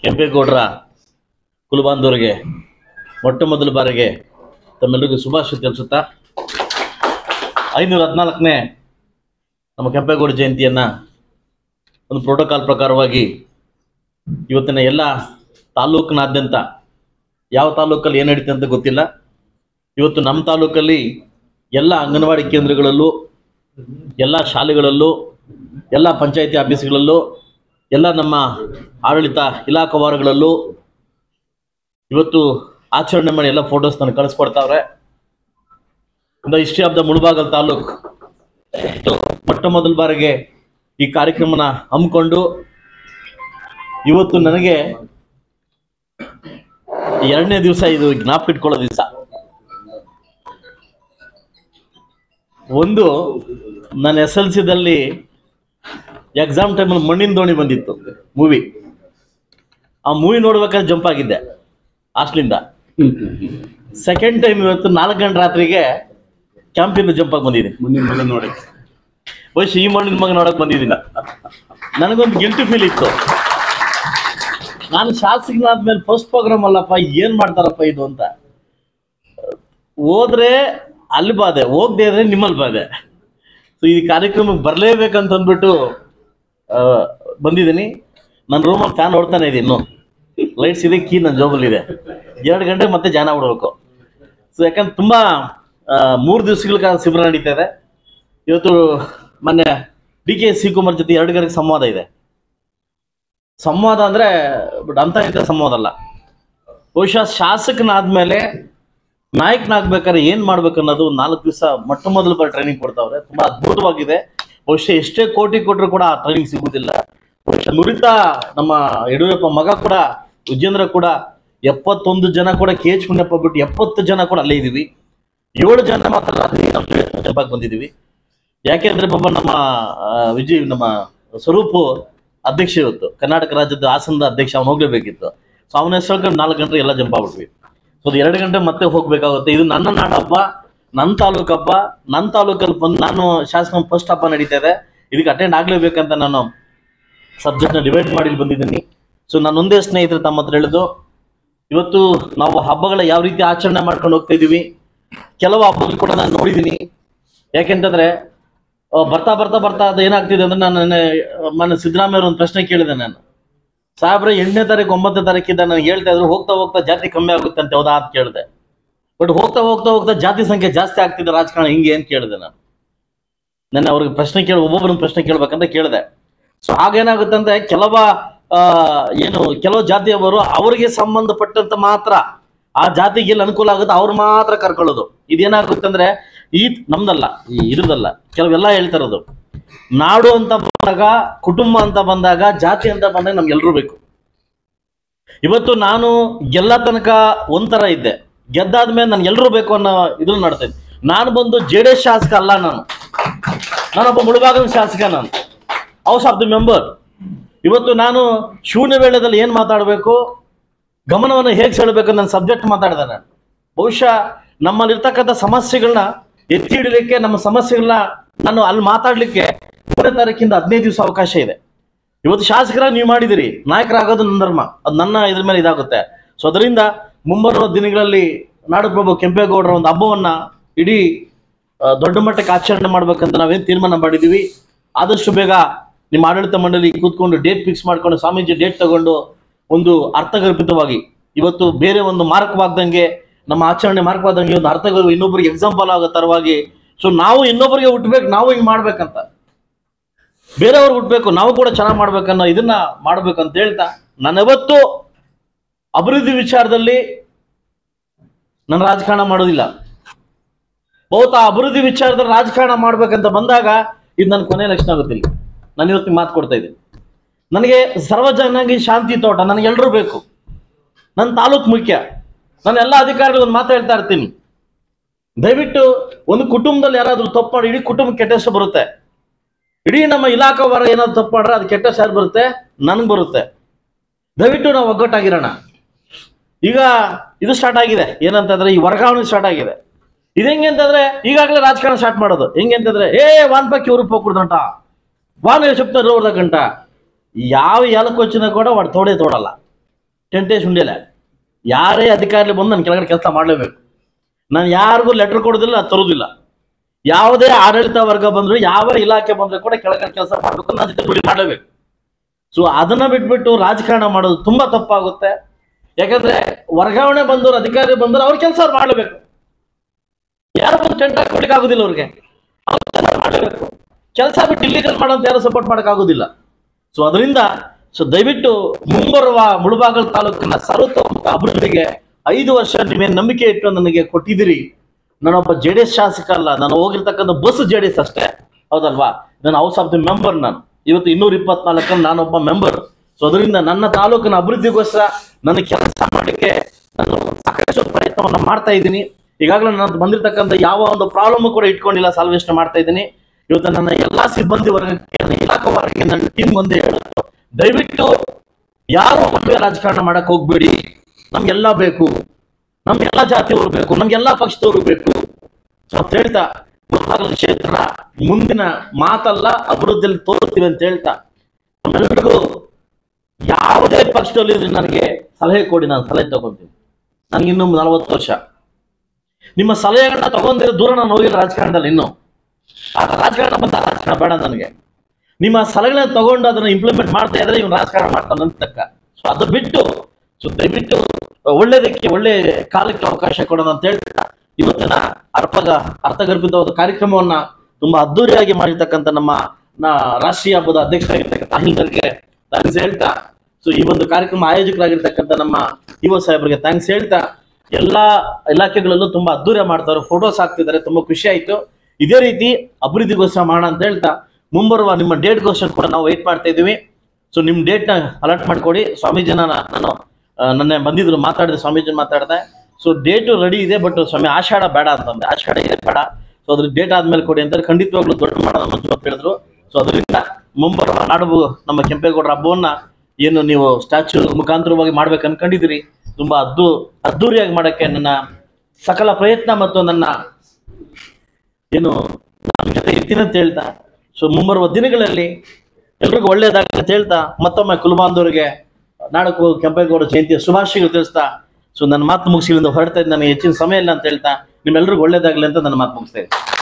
ಕೆಂಪೇಗೌಡರ ಕುಲಬಾಂಧವರಿಗೆ ಮೊಟ್ಟ ಮೊದಲ ಬಾರಿಗೆ ತಮ್ಮೆಲ್ಲರಿಗೂ ಶುಭಾಶಯ ತಿಳಿಸುತ್ತಾ ಐನೂರ ಹದಿನಾಲ್ಕನೇ ನಮ್ಮ ಕೆಂಪೇಗೌಡ ಜಯಂತಿಯನ್ನು ಒಂದು ಪ್ರೋಟೋಕಾಲ್ ಪ್ರಕಾರವಾಗಿ ಇವತ್ತಿನ ಎಲ್ಲ ತಾಲೂಕಿನಾದ್ಯಂತ ಯಾವ ತಾಲೂಕಲ್ಲಿ ಏನು ನಡೀತೆ ಅಂತ ಗೊತ್ತಿಲ್ಲ ಇವತ್ತು ನಮ್ಮ ತಾಲೂಕಲ್ಲಿ ಎಲ್ಲ ಅಂಗನವಾಡಿ ಕೇಂದ್ರಗಳಲ್ಲೂ ಎಲ್ಲ ಶಾಲೆಗಳಲ್ಲೂ ಎಲ್ಲ ಪಂಚಾಯತಿ ಆಫೀಸ್ಗಳಲ್ಲೂ ಎಲ್ಲ ನಮ್ಮ ಆಡಳಿತ ಇಲಾಖಾವಾರಗಳಲ್ಲೂ ಇವತ್ತು ಆಚರಣೆ ಮಾಡಿ ಎಲ್ಲ ಫೋಟೋಸ್ ನನಗೆ ಕಳಿಸ್ಕೊಡ್ತಾವ್ರೆ the history of the Mulbagal taluk ಇವತ್ತು ಮೊಟ್ಟ ಮೊದಲ ಬಾರಿಗೆ ಈ ಕಾರ್ಯಕ್ರಮನ ಹಮ್ಮಿಕೊಂಡು ಇವತ್ತು ನನಗೆ ಎರಡನೇ ದಿವಸ ಇದು ಜ್ಞಾಪಕ ಇಟ್ಕೊಳ್ಳೋ ದಿವಸ ಒಂದು ನನ್ನ ಎಸ್ ಎಲ್ ಸಿದಲ್ಲಿ ಎಕ್ಸಾಮ್ ಟೈಮಲ್ಲಿ ಮಣ್ಣಿನ ದೋಣಿ ಬಂದಿತ್ತು ಮೂವಿ ಆ ಮೂವಿ ನೋಡ್ಬೇಕಾದ್ರೆ ಜಂಪ್ ಆಗಿದ್ದೆ ಹಾಸ್ಟ್ಲಿಂದ ಸೆಕೆಂಡ್ ಟೈಮ್ ಇವತ್ತು ನಾಲ್ಕು ಗಂಟೆ ರಾತ್ರಿಗೆ ಕ್ಯಾಂಪಿಂದ ಜಂಪ್ ಆಗಿ ಬಂದಿದ್ದೀನಿ ಮುಂದಿನ ಮಗ ನೋಡಿ ಬಹುಶಃ ಈ ಮಣ್ಣಿನ ಮಗ ನೋಡಕ್ ಬಂದಿದ್ದೀನಿ ನನಗೊಂದು ಗಿಲ್ಟಿ ಫೀಲ್ ಇತ್ತು ನಾನು ಶಾಸಕನಾದ್ಮೇಲೆ ಫಸ್ಟ್ ಪ್ರೋಗ್ರಾಮ್ ಅಲ್ಲಪ್ಪ ಏನ್ ಮಾಡ್ತಾರಪ್ಪ ಇದು ಅಂತ ಹೋದ್ರೆ ಅಲ್ಲಿ ಬಾದೆ ಹೋಗದೆ ಇದ್ರೆ ನಿಮ್ಮಲ್ಲಿ ಬಾದೆ ಸೊ ಈ ಕಾರ್ಯಕ್ರಮಕ್ಕೆ ಬರಲೇಬೇಕಂತ ಅಂದ್ಬಿಟ್ಟು ಆ, ಬಂದಿದ್ದೀನಿ ನನ್ನ ರೂಮಲ್ಲಿ ಫ್ಯಾನ್ ಹೊಡ್ತಾನೆ ಇದೆ ಇನ್ನು ಲೈಟ್ಸ್ ಇದೆ ಕೀ ನನ್ನ ಜೋಬಲ್ಲಿ ಇದೆ ಎರಡು ಗಂಟೆ ಮತ್ತೆ ಜಾನ ಬಿಡ್ಬೇಕು ಸೊ ಯಾಕಂದ್ರೆ ತುಂಬಾ ಆ, ಮೂರು ದಿವಸಗಳ ಕಾಲ ಶಿಬಿರ ನಡೀತಾ ಇದೆ ಇವತ್ತು ಮೊನ್ನೆ ಡಿ ಕೆ ಶಿವಕುಮಾರ್ ಜೊತೆ ಎರಡು ಗಂಟೆಗೆ ಸಂವಾದ ಇದೆ ಸಂವಾದ ಅಂದ್ರೆ ಬಟ್ ಅಂತ ಇಂಥ ಸಂವಾದ ಅಲ್ಲ ಬಹುಶಃ ಶಾಸಕನಾದ್ಮೇಲೆ ನಾಯಕನಾಗ್ಬೇಕಾದ್ರೆ ಏನ್ ಮಾಡ್ಬೇಕು ಅನ್ನೋದು ಒಂದು ನಾಲ್ಕು ದಿವಸ ಮೊಟ್ಟ ಮೊದಲ ಬಾರಿ ಟ್ರೈನಿಂಗ್ ಕೊಡ್ತಾವ್ರೆ ತುಂಬಾ ಅದ್ಭುತವಾಗಿದೆ ಬಹುಶಃ ಎಷ್ಟೇ ಕೋಟಿ ಕೊಟ್ಟರು ಕೂಡ ಆ ಟ್ರೈನಿಂಗ್ ಸಿಗುವುದಿಲ್ಲ ಬಹುಶಃ ನುರಿತ ನಮ್ಮ ಯಡಿಯೂರಪ್ಪ ಮಗ ಕೂಡ ವಿಜೇಂದ್ರ ಕೂಡ ಎಪ್ಪತ್ತೊಂದು ಜನ ಕೂಡ ಕೆ ಎಚ್ ಮುನಿಯಪ್ಪ ಬಿಟ್ಟು ಎಪ್ಪತ್ತು ಜನ ಕೂಡ ಅಲ್ಲೇ ಇದೀವಿ ಏಳು ಜನ ಮಾತ್ರ ರಾತ್ರಿ ನಮ್ಮ ಜಂಪಾಗಿ ಬಂದಿದ್ದೀವಿ ಯಾಕೆಂದ್ರೆ ಪಾಪ ನಮ್ಮ ಆ, ವಿಜಯ್ ನಮ್ಮ ಸ್ವರೂಪ್ ಅಧ್ಯಕ್ಷ ಇವತ್ತು ಕರ್ನಾಟಕ ರಾಜ್ಯದ ಹಾಸನದ ಅಧ್ಯಕ್ಷ ಅವ್ನು ಹೋಗ್ಲೇಬೇಕಿತ್ತು ಸೊ ಅವನ ಹೆಸರು ನಾಲ್ಕು ಗಂಟೆ ಎಲ್ಲ ಜಂಪ್ ಆಗ್ಬಿಟ್ವಿ ಸೊ ಅದು ಎರಡು ಗಂಟೆ ಮತ್ತೆ ಹೋಗ್ಬೇಕಾಗುತ್ತೆ ಇದು ನನ್ನ ನಾಡಪ್ಪ ನನ್ನ ತಾಲೂಕಪ್ಪ ನನ್ನ ತಾಲೂಕಲ್ಲಿ ಬಂದು ನಾನು ಶಾಸನ ಫಸ್ಟ್ ಹಬ್ಬ ನಡೀತಾ ಇದೆ ಇದಕ್ಕೆ ಅಟೆಂಡ್ ಆಗ್ಲೇಬೇಕಂತ ನಾನು ಸಬ್ಜೆಕ್ಟ್ನ ಡಿವೈಡ್ ಮಾಡಿ ಇಲ್ಲಿ ಬಂದಿದ್ದೀನಿ ಸೊ ನಾನು ಒಂದೇ ಸ್ನೇಹಿತರು ತಮ್ಮ ಹತ್ರ ಹೇಳಿದ್ದು ಇವತ್ತು ನಾವು ಹಬ್ಬಗಳ ಯಾವ ರೀತಿ ಆಚರಣೆ ಮಾಡ್ಕೊಂಡು ಹೋಗ್ತಾ ಇದೀವಿ ಕೆಲವು ಹಬ್ಬಗಳು ಕೂಡ ನಾನು ನೋಡಿದ್ದೀನಿ ಯಾಕೆಂತಂದ್ರೆ ಆ, ಬರ್ತಾ ಬರ್ತಾ ಬರ್ತಾ ಅದು ಏನಾಗ್ತಿದೆ ಅಂದ್ರೆ ನಾನು ನೆನ್ನೆ, ಮೊನ್ನೆ ಸಿದ್ದರಾಮಯ್ಯ ಒಂದು ಪ್ರಶ್ನೆ ಕೇಳಿದೆ ನಾನು ಸಾಹೇಬ್ರೆ ಎಂಟನೇ ತಾರೀಕು ಒಂಬತ್ತನೇ ತಾರೀಕಿಂದ ನನಗೆ ಹೇಳ್ತಾ ಇದ್ರು ಹೋಗ್ತಾ ಹೋಗ್ತಾ ಜಾತಿ ಕಮ್ಮಿ ಆಗುತ್ತೆ ಅಂತ ಹೌದಾ ಅಂತ ಕೇಳಿದೆ ಬಟ್ ಹೋಗ್ತಾ ಹೋಗ್ತಾ ಹೋಗ್ತಾ ಜಾತಿ ಸಂಖ್ಯೆ ಜಾಸ್ತಿ ಆಗ್ತಿದೆ ರಾಜಕಾರಣ ಹಿಂಗೆ ಅಂತ ಕೇಳಿದೆ ನಾನು ನನ್ನ ಅವ್ರಿಗೆ ಪ್ರಶ್ನೆ ಕೇಳಿ ಒಬ್ಬೊಬ್ಬರನ್ನ ಪ್ರಶ್ನೆ ಕೇಳ್ಬೇಕಂತ ಕೇಳಿದೆ ಸೊ ಆಗೇನಾಗುತ್ತೆ ಅಂದ್ರೆ ಕೆಲವ ಆ, ಏನು ಕೆಲವು ಜಾತಿಯವರು ಅವರಿಗೆ ಸಂಬಂಧಪಟ್ಟಂತ ಮಾತ್ರ ಆ ಜಾತಿಗೆ ಎಲ್ಲಿ ಅನುಕೂಲ ಆಗುತ್ತೆ ಅವ್ರು ಮಾತ್ರ ಕರ್ಕೊಳ್ಳೋದು ಇದೇನಾಗುತ್ತೆ ಅಂದ್ರೆ ಈ ನಮ್ದಲ್ಲ ಈ ಇರುದಲ್ಲ ಕೆಲವೆಲ್ಲ ಹೇಳ್ತಾ ಇರೋದು ನಾಡು ಅಂತ ಬಂದಾಗ ಕುಟುಂಬ ಅಂತ ಬಂದಾಗ ಜಾತಿ ಅಂತ ಬಂದಾಗ ನಮ್ಗೆಲ್ರೂ ಬೇಕು ಇವತ್ತು ನಾನು ಗೆಲ್ಲ ತನಕ ಒಂಥರ ಇದ್ದೆ ಗೆದ್ದಾದ್ಮೇಲೆ ನನ್ಗೆ ಎಲ್ರೂ ಬೇಕು ಅನ್ನೋ ಇದ್ರಲ್ಲಿ ಮಾಡ್ತಾ ಇದ್ದೆ ನಾನು ಬಂದು ಜೆ ಡಿ ಎಸ್ ಶಾಸಕ ಅಲ್ಲ ನಾನು ನಾನೊಬ್ಬ ಮುಳುಬಾಗಲ ಶಾಸಕ ನಾನು ಹೌಸ್ ಆಫ್ ದಿ ಮೆಂಬರ್ ಇವತ್ತು ನಾನು ಶೂನ್ಯ ವೇಳೆದಲ್ಲಿ ಏನು ಮಾತಾಡಬೇಕು ಗಮನವನ್ನು ಹೇಗೆ ಸೆಳಬೇಕು ನನ್ನ ಸಬ್ಜೆಕ್ಟ್ ಮಾತಾಡಿದೆ ನಾನು ಬಹುಶಃ ನಮ್ಮಲ್ಲಿರ್ತಕ್ಕಂಥ ಸಮಸ್ಯೆಗಳನ್ನ ಎತ್ತಿ ಹಿಡಿಲಿಕ್ಕೆ ನಮ್ಮ ಸಮಸ್ಯೆಗಳನ್ನ ನಾನು ಅಲ್ಲಿ ಮಾತಾಡ್ಲಿಕ್ಕೆ ಮೂರನೇ ತಾರೀಕಿಂದ ಹದಿನೈದು ದಿವಸ ಅವಕಾಶ ಇದೆ ಇವತ್ತು ಶಾಸಕರಾಗಿ ನೀವು ಮಾಡಿದಿರಿ ನಾಯಕರಾಗೋದು ನನ್ನ ಧರ್ಮ ಅದು ನನ್ನ ಇದ್ರ ಮೇಲೆ ಇದಾಗುತ್ತೆ ಸೊ ಅದರಿಂದ ಮುಂಬರುವ ದಿನಗಳಲ್ಲಿ ನಾಡಪ್ರಭು ಕೆಂಪೇಗೌಡರ ಒಂದು ಹಬ್ಬವನ್ನ ಇಡೀ ಆ, ದೊಡ್ಡ ಮಟ್ಟಕ್ಕೆ ಆಚರಣೆ ಮಾಡ್ಬೇಕಂತ ನಾವೇನು ತೀರ್ಮಾನ ಮಾಡಿದ್ದೀವಿ ಆದಷ್ಟು ಬೇಗ ನಿಮ್ಮ ಆಡಳಿತ ಮಂಡಳಿ ಕೂತ್ಕೊಂಡು ಡೇಟ್ ಫಿಕ್ಸ್ ಮಾಡ್ಕೊಂಡು ಸ್ವಾಮೀಜಿ ಡೇಟ್ ತಗೊಂಡು ಒಂದು ಅರ್ಥಗರ್ಭಿತವಾಗಿ ಇವತ್ತು ಬೇರೆ ಒಂದು ಮಾರ್ಗವಾಗ್ದಂಗೆ ನಮ್ಮ ಆಚರಣೆ ಮಾರ್ಗವಾದಂಗೆ ಒಂದು ಅರ್ಥಗರ್ಭ ಇನ್ನೊಬ್ಬರಿಗೆ ಎಕ್ಸಾಂಪಲ್ ಆಗೋ ತರವಾಗಿ ಸೊ ನಾವು ಇನ್ನೊಬ್ಬರಿಗೆ ಹುಟ್ಬೇಕು ನಾವು ಹಿಂಗೆ ಮಾಡ್ಬೇಕಂತ ಬೇರೆಯವ್ರಿಗೆ ಹುಟ್ಬೇಕು ನಾವು ಕೂಡ ಚೆನ್ನಾಗಿ ಮಾಡ್ಬೇಕನ್ನೋ ಇದನ್ನ ಮಾಡ್ಬೇಕಂತ ಹೇಳ್ತಾ ನಾನು ಯಾವತ್ತೂ ಅಭಿವೃದ್ಧಿ ವಿಚಾರದಲ್ಲಿ ನಾನು ರಾಜಕಾರಣ ಮಾಡೋದಿಲ್ಲ ಬಹುತ ಅಭಿವೃದ್ಧಿ ವಿಚಾರದಲ್ಲಿ ರಾಜಕಾರಣ ಮಾಡ್ಬೇಕಂತ ಬಂದಾಗ ಇದು ನನ್ನ ಕೊನೆ ಲಕ್ಷಣ ಆಗುತ್ತಿಲ್ಲ ನಾನು ಇವತ್ತಿಗೆ ಮಾತು ಕೊಡ್ತಾ ಇದ್ದೀನಿ ನನಗೆ ಸರ್ವಜನಾಂಗಿ ಶಾಂತಿ ತೋಟ ನನಗೆ ಎಲ್ಲರೂ ಬೇಕು ನನ್ನ ತಾಲೂಕು ಮುಖ್ಯ ನಾನು ಎಲ್ಲ ಅಧಿಕಾರಿಗಳು ಒಂದು ಮಾತು ಹೇಳ್ತಾ ಇರ್ತೀನಿ ದಯವಿಟ್ಟು ಒಂದು ಕುಟುಂಬದಲ್ಲಿ ಯಾರಾದ್ರೂ ತಪ್ಪು ಮಾಡಿ ಇಡೀ ಕುಟುಂಬಕ್ಕೆ ಕೆಟ್ಟ ಹೆಸರು ಬರುತ್ತೆ ಇಡೀ ನಮ್ಮ ಇಲಾಖಾವಾರ ಏನಾದ್ರು ತಪ್ಪು ಮಾಡ್ರೆ ಅದು ಕೆಟ್ಟ ಹೆಸರು ಬರುತ್ತೆ ನನಗೆ ಬರುತ್ತೆ ದಯವಿಟ್ಟು ನಾವು ಒಗ್ಗಟ್ಟಾಗಿರೋಣ ಈಗ ಇದು ಸ್ಟಾರ್ಟ್ ಆಗಿದೆ ಏನಂತಂದ್ರೆ ಈ ವರ್ಗಾವಣೆ ಸ್ಟಾರ್ಟ್ ಆಗಿದೆ ಇದು ಹೆಂಗೆ ಅಂತಂದ್ರೆ ಈಗಾಗಲೇ ರಾಜಕಾರಣ ಸ್ಟಾರ್ಟ್ ಮಾಡೋದು ಹೆಂಗೆ ಅಂತಂದ್ರೆ ಏ ವಾನ್ ಪಕ್ಕಿ ఊరు పోకూడదంట వాన్ చెప్తారు ఎవరిదకంట ಯಾವ ಎಲಕ್ಕೆ వచ్చినా ಕೂಡ వాడు తోడే తోಡಲ್ಲ ಟೆಂಟೇಶ್ ಉಂಡಿಲ್ಲ ಯಾರೇ ಅಧಿಕಾರಿ ಬಂದು ನನ್ನ ಕೆಳಗಡೆ ಕೆಲಸ ಮಾಡಲೇಬೇಕು ನಾನು ಯಾರಿಗೂ ಲೆಟರ್ ಕೊಡೋದಿಲ್ಲ ಅದು ತರೋದಿಲ್ಲ ಯಾವುದೇ ಆಡಳಿತ ವರ್ಗ ಬಂದ್ರು ಯಾವ ಇಲಾಖೆ ಬಂದ್ರು ಕೂಡ ಕೆಳಗಡೆ ಕೆಲಸ ಮಾಡಬೇಕು ನನ್ನ ಜೊತೆ ದುಡಿ ಮಾಡಲೇಬೇಕು ಸೊ ಅದನ್ನ ಬಿಟ್ಬಿಟ್ಟು ರಾಜಕಾರಣ ಮಾಡೋದು ತುಂಬಾ ತಪ್ಪಾಗುತ್ತೆ ಯಾಕಂದ್ರೆ ವರ್ಗಾವಣೆ ಬಂದವರು ಅಧಿಕಾರಿ ಬಂದವರು ಅವ್ರ ಕೆಲಸ ಅವ್ರು ಮಾಡಲೇಬೇಕು ಯಾರು ಬಂದು ಟೆಂಟ್ ಹಾಕೊಡ್ಲಿಕ್ಕೆ ಆಗುದಿಲ್ಲ ಅವ್ರಿಗೆ ಅವ್ರು ಕೆಲಸ ಮಾಡಲೇಬೇಕು ಕೆಲಸ ಬಿಟ್ಟು ಇಲ್ಲಿಗಲ್ ಮಾಡೋಂತ ಯಾರು ಸಪೋರ್ಟ್ ಮಾಡಕ್ ಆಗುದಿಲ್ಲ ಸೊ ಅದರಿಂದ ಸೊ ದಯವಿಟ್ಟು ಮುಂಬರುವ ಮುಳುಬಾಗಲ್ ತಾಲೂಕಿನ ಸರ್ವತೋಮುಖ ಅಭಿವೃದ್ಧಿಗೆ ಐದು ವರ್ಷ ನೀವೇನು ನಂಬಿಕೆ ಇಟ್ಟು ನನಗೆ ಕೊಟ್ಟಿದ್ದೀರಿ ನಾನೊಬ್ಬ ಜೆ ಡಿ ಎಸ್ ಶಾಸಕ ಅಲ್ಲ ನಾನು ಹೋಗಿರ್ತಕ್ಕಂಥ ಬಸ್ ಜೆ ಡಿ ಎಸ್ ಅಷ್ಟೇ ಹೌದಲ್ವಾ ನಾನು ಹೌಸ್ ಆಫ್ ದಿ ಮೆಂಬರ್ ನಾನು ಇವತ್ತು ಇನ್ನೂರ ಇಪ್ಪತ್ನಾಲ್ಕಲ್ಲಿ ನಾನೊಬ್ಬ ಮೆಂಬರ್ ಸೊ ಅದರಿಂದ ನನ್ನ ತಾಲೂಕಿನ ಅಭಿವೃದ್ಧಿಗೋಸ್ಕರ ನನ್ನ ಕೆಲಸ ಮಾಡಲಿಕ್ಕೆ ನಾನು ಸಾಕಷ್ಟು ಪ್ರಯತ್ನವನ್ನ ಮಾಡ್ತಾ ಇದ್ದೀನಿ ಈಗಾಗಲೇ ನನ್ನ ಬಂದಿರತಕ್ಕಂಥ ಯಾವ ಒಂದು ಪ್ರಾಬ್ಲಮ್ ಕೂಡ ಇಟ್ಕೊಂಡಿಲ್ಲ ಸಾಲ್ವೇಷನ್ ಮಾಡ್ತಾ ಇದ್ದೀನಿ ಇವತ್ತು ನನ್ನ ಎಲ್ಲಾ ಸಿಬ್ಬಂದಿ ವರ್ಗಕ್ಕೆ ನನ್ನ ಇಲಾಖಾ ವರ್ಗಕ್ಕೆ ನನ್ನ ಟೀಮ್ ಒಂದೇ ಹೇಳೋದು ದಯವಿಟ್ಟು ಯಾರು ಮದುವೆ ರಾಜಕಾರಣ ಮಾಡಕ್ ಹೋಗ್ಬೇಡಿ ನಮ್ಗೆಲ್ಲ ಬೇಕು ನಮ್ಗೆಲ್ಲ ಜಾತಿಯವರು ಬೇಕು ನಮ್ಗೆಲ್ಲ ಪಕ್ಷದವರು ಬೇಕು ಸೊ ಅಂತ ಹೇಳ್ತಾ ಮುಳಬಾಗಿಲು ಕ್ಷೇತ್ರ ಮುಂದಿನ ಮಾತಲ್ಲ ಅಭಿವೃದ್ಧಿಯಲ್ಲಿ ತೋರಿಸ್ತೀವಿ ಅಂತ ಹೇಳ್ತಾ ನಮ್ಮೆಲ್ಲರಿಗೂ ಯಾವುದೇ ಪಕ್ಷದಲ್ಲಿ ಇದ್ರೆ ನನಗೆ ಸಲಹೆ ಕೊಡಿ ನಾನು ಸಲಹೆ ತಗೊಂತೀನಿ ನನಗೆ ಇನ್ನೂ ನಲವತ್ತು ವರ್ಷ ನಿಮ್ಮ ಸಲಹೆಗಳನ್ನ ತಗೊಂಡಿರೋ ದೂರ ನಾನು ಹೋಗಿಲ್ಲ ರಾಜಕಾರಣದಲ್ಲಿ ಇನ್ನು ಆ ರಾಜಕಾರಣ ಬಂದ ರಾಜಕಾರಣ ಬೇಡ ನನಗೆ ನಿಮ್ಮ ಸಲಹೆಗಳನ್ನ ತಗೊಂಡು ಅದನ್ನ ಇಂಪ್ಲಿಮೆಂಟ್ ಮಾಡ್ತಾ ಇದ್ರೆ ಇವ್ನು ರಾಜಕಾರಣ ಮಾಡ್ತಾನೆ ಅಂತ ತಕ್ಕ ಸೊ ಅದು ಬಿಟ್ಟು ಸೊ ದಯವಿಟ್ಟು ಒಳ್ಳೇದಕ್ಕೆ ಒಳ್ಳೆ ಕಾಲಕ್ಕೆ ಅವಕಾಶ ಕೊಡೋಣ ಅಂತ ಹೇಳ್ತಾ ಇವತ್ತಿನ ಅರ್ಪಗ ಅರ್ಥಗರ್ಭಿತವಾದ ಕಾರ್ಯಕ್ರಮವನ್ನ ತುಂಬಾ ಅದ್ದೂರಿಯಾಗಿ ಮಾಡಿರ್ತಕ್ಕಂಥ ನಮ್ಮ ನ- ರಾಷ್ಟ್ರೀಯ ಹಬ್ಬದ ಅಧ್ಯಕ್ಷರಾಗಿರ್ತಕ್ಕಂಥ ಅಹಿಲ್ದರ್ಗೆ ಥ್ಯಾಂಕ್ಸ್ ಹೇಳ್ತಾ ಸೊ ಈ ಒಂದು ಕಾರ್ಯಕ್ರಮ ಆಯೋಜಕರಾಗಿರ್ತಕ್ಕಂಥ ನಮ್ಮ ಯುವ ಸಾಹೇಬರಿಗೆ ಥ್ಯಾಂಕ್ಸ್ ಹೇಳ್ತಾ ಎಲ್ಲಾ ಇಲಾಖೆಗಳಲ್ಲೂ ತುಂಬಾ ಅದ್ದೂರಿ ಮಾಡ್ತಾರೆ ಫೋಟೋಸ್ ಹಾಕ್ತಿದ್ದಾರೆ ತುಂಬಾ ಖುಷಿ ಆಯ್ತು ಇದೇ ರೀತಿ ಅಭಿವೃದ್ಧಿಗೋಸ್ಕರ ಮಾಡೋಣ ಅಂತ ಹೇಳ್ತಾ ಮುಂಬರುವ ನಿಮ್ಮ ಡೇಟ್ಗೋಸ್ಕರ ಕೂಡ ನಾವು ವೆಯ್ಟ್ ಮಾಡ್ತಾ ಇದ್ದೀವಿ ಸೊ ನಿಮ್ಮ ಡೇಟ್ನ ಅಲರ್ಟ್ ಮಾಡ್ಕೊಡಿ ಸ್ವಾಮೀಜಿನ ನಾ- ನಾನು ಆ, ನನ್ನ ಬಂದಿದ್ರು ಮಾತಾಡಿದೆ ಸ್ವಾಮೀಜಿ ಮಾತಾಡಿದೆ ಸೊ ಡೇಟು ರೆಡಿ ಇದೆ ಬಟ್ ಸ್ವಾಮಿ ಆಷಾಢ ಬೇಡ ಅಂತಂದೆ ಆಷಾಢ ಇದೆ ಬೇಡ ಸೊ ಅದ್ರ ಡೇಟ್ ಆದ್ಮೇಲೆ ಕೊಡಿ ಅಂತ ಖಂಡಿತವಾಗ್ಲೂ ದೊಡ್ಡ ಮಾಡೋಣ ಅಂತ ಹೇಳಿದ್ರು ಸೊ ಅದರಿಂದ ಮುಂಬರುವ ನಾಡು ನಮ್ಮ ಕೆಂಪೇಗೌಡರ ಹಬ್ಬವನ್ನ ಏನು ನೀವು ಸ್ಟ್ಯಾಚ್ಯೂ ಮುಖಾಂತರವಾಗಿ ಮಾಡ್ಬೇಕು ಅನ್ಕೊಂಡಿದ್ದೀರಿ ತುಂಬಾ ಅದ್ದು ಅದ್ದೂರಿಯಾಗಿ ಮಾಡಕ್ಕೆ ನನ್ನ ಸಕಲ ಪ್ರಯತ್ನ ಮತ್ತು ನನ್ನ ಏನು ನಮ್ಮ ಜೊತೆ ಇರ್ತೀನಿ ಅಂತ ಹೇಳ್ತಾ ಸೊ ಮುಂಬರುವ ದಿನಗಳಲ್ಲಿ ಎಲ್ರಿಗೂ ಒಳ್ಳೇದಾಗಲಿ ಅಂತ ಹೇಳ್ತಾ ಮತ್ತೊಮ್ಮೆ ಕುಲಬಾಂಧವರಿಗೆ ನಾಡಕ್ಕೂ ಕೆಂಪೇಗೌಡ ಜಯಂತಿಯ ಶುಭಾಶಯಗಳು ತಿಳಿಸ್ತಾ ಸೊ ನನ್ನ ಮಾತು ಮುಗಿಸಿಲಿಂದ ಹೊರಡ್ತಾ ಇದ್ದು ನನಗೆ ಹೆಚ್ಚಿನ ಸಮಯ ಇಲ್ಲ ಅಂತ ಹೇಳ್ತಾ ನಿಮ್ಮೆಲ್ರಿಗೂ ಒಳ್ಳೇದಾಗಲಿ ಅಂತ ನನ್ನ ಮಾತು ಮುಗಿಸ್ತಾ ಇದ್ದೀನಿ